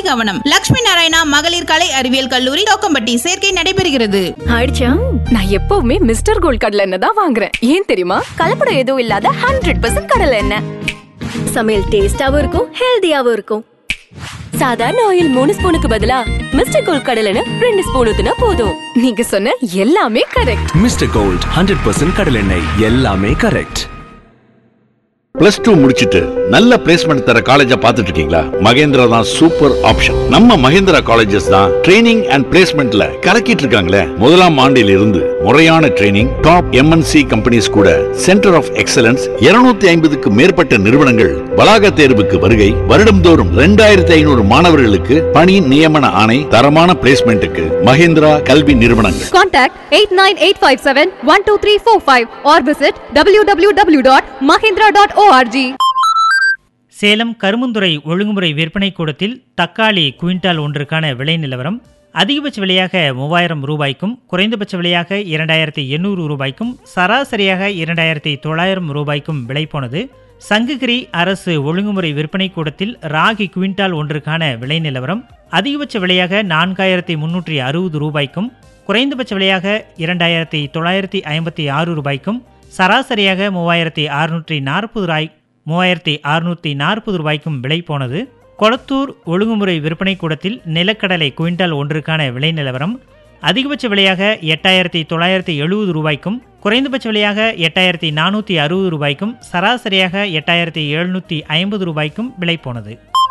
கவனம் லட்சுமி நாராயணா மகளிர் கலை அறிவியல் கல்லூரி தோக்கம்பட்டி சேர்க்கை நடைபெறுகிறது ஆயிடுச்சா நான் எப்பவுமே மிஸ்டர் கோல்ட் கடலை எண்ணெய் தான் வாங்குறேன் ஏன் தெரியுமா கலப்படம் எதுவும் இல்லாத ஹண்ட்ரட் பர்சன்ட் கடலை எண்ணெய் சமையல் டேஸ்டாவும் இருக்கும் ஹெல்தியாவும் இருக்கும் சாதாரண ஆயில் மூணு ஸ்பூனுக்கு பதிலா மிஸ்டர் கோல்ட் கடலை எண்ணெய் ரெண்டு ஸ்பூன் ஊத்துனா போதும் நீங்க சொன்ன எல்லாமே correct mister gold hundred percent கடலெண்ணெய் எல்லாமே கரெக்ட் பிளஸ் டூ முடிச்சிட்டு நல்ல பிளேஸ்மெண்ட் தர காலேஜா பார்த்துட்டு இருக்கீங்களா மகேந்திரா தான் சூப்பர் ஆப்ஷன் நம்ம மகேந்திரா காலேஜஸ் தான் ட்ரைனிங் அண்ட் பிளேஸ்மெண்ட்ல கலக்கிட்டு இருக்காங்களே முதலாம் ஆண்டில் இருந்து முறையான ட்ரைனிங் டாப் எம்என்சி கம்பெனிஸ் கூட சென்டர் ஆஃப் எக்ஸலன்ஸ் 250 ஐம்பதுக்கு மேற்பட்ட நிறுவனங்கள் வளாக தேர்வுக்கு வருகை வருடம்தோறும் ரெண்டாயிரத்தி ஐநூறு மாணவர்களுக்கு பணி நியமன ஆணை தரமான பிளேஸ்மெண்ட்டுக்கு மகேந்திரா கல்வி நிறுவனங்கள் Contact 89857-12345 or visit www.mahindra.org. Salem கருமுந்துறை ஒழுங்குமுறை விற்பனை கூடத்தில் தக்காளி குவிண்டால் ஒன்றுக்கான விலை நிலவரம் அதிகபட்ச விலையாக மூவாயிரம் ரூபாய்க்கும் குறைந்தபட்ச விலையாக இரண்டாயிரத்தி எண்ணூறு ரூபாய்க்கும் சராசரியாக இரண்டாயிரத்தி தொள்ளாயிரம் ரூபாய்க்கும் விலை போனது சங்ககிரி அரசு ஒழுங்குமுறை விற்பனை கூடத்தில் ராகி குவிண்டால் ஒன்றுக்கான விலை நிலவரம் அதிகபட்ச விலையாக நான்காயிரத்தி முன்னூற்றி அறுபது ரூபாய்க்கும் குறைந்தபட்ச விலையாக இரண்டாயிரத்தி தொள்ளாயிரத்தி ஐம்பத்தி ஆறு ரூபாய்க்கும் சராசரியாக மூவாயிரத்தி அறுநூற்றி நாற்பது ரூபாய் மூவாயிரத்தி அறுநூற்றி நாற்பது ரூபாய்க்கும் விலை போனது கொளத்தூர் ஒழுங்குமுறை விற்பனை கூடத்தில் நிலக்கடலை குவிண்டால் ஒன்றுக்கான விலை நிலவரம் அதிகபட்ச விலையாக எட்டாயிரத்தி தொள்ளாயிரத்தி எழுபது ரூபாய்க்கும் குறைந்தபட்ச விலையாக எட்டாயிரத்தி நானூற்றி அறுபது ரூபாய்க்கும் சராசரியாக எட்டாயிரத்தி எழுநூற்றி ஐம்பது ரூபாய்க்கும் விலை போனது